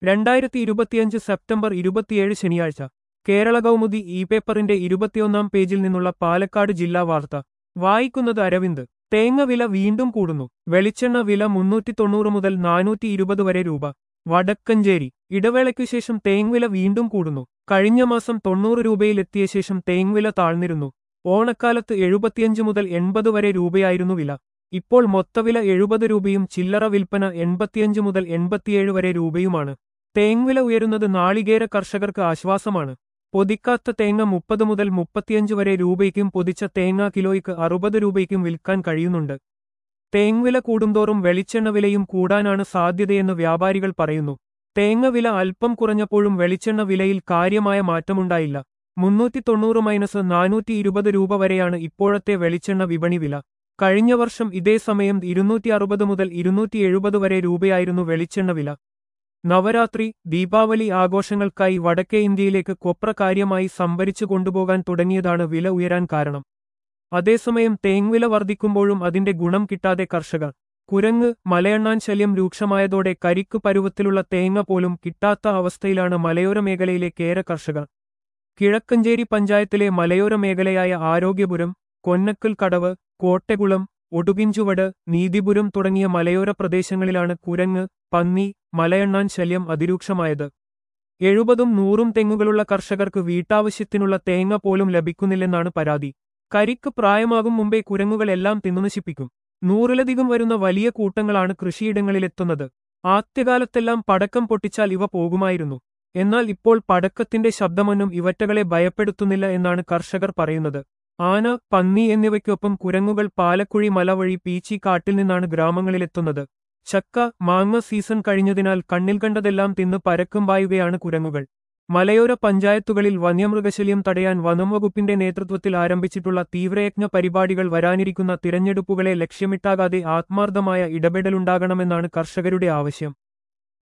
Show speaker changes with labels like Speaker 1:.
Speaker 1: രണ്ടായിരത്തി ഇരുപത്തിയഞ്ച് സെപ്റ്റംബർ ഇരുപത്തിയേഴ് ശനിയാഴ്ച കേരള കൗമുദി ഇ പേപ്പറിന്റെ ഇരുപത്തിയൊന്നാം പേജിൽ നിന്നുള്ള പാലക്കാട് ജില്ലാ വാർത്ത വായിക്കുന്നത് അരവിന്ദ് തേങ്ങ വില വീണ്ടും കൂടുന്നു വെളിച്ചെണ്ണ വില മുന്നൂറ്റി തൊണ്ണൂറ് മുതൽ നാനൂറ്റി ഇരുപത് വരെ രൂപ വടക്കഞ്ചേരി ഇടവേളയ്ക്കു ശേഷം തേങ്ങവില വീണ്ടും കൂടുന്നു കഴിഞ്ഞ മാസം തൊണ്ണൂറ് രൂപയിലെത്തിയ ശേഷം തേങ്ങവില താഴ്ന്നിരുന്നു ഓണക്കാലത്ത് എഴുപത്തിയഞ്ച് മുതൽ എൺപത് വരെ രൂപയായിരുന്നു വില ഇപ്പോൾ മൊത്തവില എഴുപത് രൂപയും ചില്ലറ വിൽപ്പന എൺപത്തിയഞ്ച് മുതൽ എൺപത്തിയേഴ് വരെ രൂപയുമാണ് തേങ്ങവില ഉയരുന്നത് നാളികേര കർഷകർക്ക് ആശ്വാസമാണ് പൊതിക്കാത്ത തേങ്ങ മുപ്പത് മുതൽ മുപ്പത്തിയഞ്ച് വരെ രൂപയ്ക്കും പൊതിച്ച തേങ്ങ കിലോയ്ക്ക് അറുപത് രൂപയ്ക്കും വിൽക്കാൻ കഴിയുന്നുണ്ട് തേങ്ങവില കൂടുന്തോറും വെളിച്ചെണ്ണ വിലയും കൂടാനാണ് സാധ്യതയെന്ന് വ്യാപാരികൾ പറയുന്നു തേങ്ങ വില അല്പം കുറഞ്ഞപ്പോഴും വെളിച്ചെണ്ണ വിലയിൽ കാര്യമായ മാറ്റമുണ്ടായില്ല മുന്നൂറ്റി തൊണ്ണൂറ് മൈനസ് നാനൂറ്റി ഇരുപത് രൂപ വരെയാണ് ഇപ്പോഴത്തെ വെളിച്ചെണ്ണ വിപണി വില കഴിഞ്ഞ വർഷം ഇതേ സമയം ഇരുന്നൂറ്റി അറുപത് മുതൽ ഇരുന്നൂറ്റി എഴുപത് വരെ രൂപയായിരുന്നു വെളിച്ചെണ്ണ വില നവരാത്രി ദീപാവലി ആഘോഷങ്ങൾക്കായി വടക്കേ ഇന്ത്യയിലേക്ക് കൊപ്ര കാര്യമായി സംഭരിച്ചു കൊണ്ടുപോകാൻ തുടങ്ങിയതാണ് വില ഉയരാൻ കാരണം അതേസമയം തേങ്ങുവില വർദ്ധിക്കുമ്പോഴും അതിന്റെ ഗുണം കിട്ടാതെ കർഷകർ കുരങ്ങ് മലയെണ്ണാൻ ശല്യം രൂക്ഷമായതോടെ കരിക്ക് പരുവത്തിലുള്ള തേങ്ങ പോലും കിട്ടാത്ത അവസ്ഥയിലാണ് മലയോര മേഖലയിലെ കേര കർഷകർ കിഴക്കഞ്ചേരി പഞ്ചായത്തിലെ മലയോര മേഖലയായ ആരോഗ്യപുരം കൊന്നക്കൽ കടവ് കോട്ടകുളം ഒടുകിഞ്ചുവട് നീതിപുരം തുടങ്ങിയ മലയോര പ്രദേശങ്ങളിലാണ് കുരങ്ങ് പന്നി മലയെണ്ണാൻ ശല്യം അതിരൂക്ഷമായത് എഴുപതും നൂറും തെങ്ങുകളുള്ള കർഷകർക്ക് വീട്ടാവശ്യത്തിനുള്ള തേങ്ങ പോലും ലഭിക്കുന്നില്ലെന്നാണ് പരാതി കരിക്ക് പ്രായമാകും മുമ്പേ കുരങ്ങുകളെല്ലാം തിന്നുനശിപ്പിക്കും നൂറിലധികം വരുന്ന വലിയ കൂട്ടങ്ങളാണ് കൃഷിയിടങ്ങളിലെത്തുന്നത് ആദ്യകാലത്തെല്ലാം പടക്കം പൊട്ടിച്ചാൽ ഇവ പോകുമായിരുന്നു എന്നാൽ ഇപ്പോൾ പടക്കത്തിന്റെ ശബ്ദമൊന്നും ഇവറ്റകളെ ഭയപ്പെടുത്തുന്നില്ല എന്നാണ് കർഷകർ പറയുന്നത് ആന പന്നി എന്നിവയ്ക്കൊപ്പം കുരങ്ങുകൾ പാലക്കുഴി മല വഴി പീച്ചി കാട്ടിൽ നിന്നാണ് ഗ്രാമങ്ങളിലെത്തുന്നത് ചക്ക മാങ്ങ സീസൺ കഴിഞ്ഞതിനാൽ കണ്ണിൽ കണ്ടതെല്ലാം തിന്ന് പരക്കം പായുകയാണ് കുരങ്ങുകൾ മലയോര പഞ്ചായത്തുകളിൽ വന്യമൃഗശല്യം തടയാൻ വനംവകുപ്പിന്റെ നേതൃത്വത്തിൽ ആരംഭിച്ചിട്ടുള്ള തീവ്രയജ്ഞ പരിപാടികൾ വരാനിരിക്കുന്ന തിരഞ്ഞെടുപ്പുകളെ ലക്ഷ്യമിട്ടാകാതെ ആത്മാർത്ഥമായ ഇടപെടലുണ്ടാകണമെന്നാണ് കർഷകരുടെ ആവശ്യം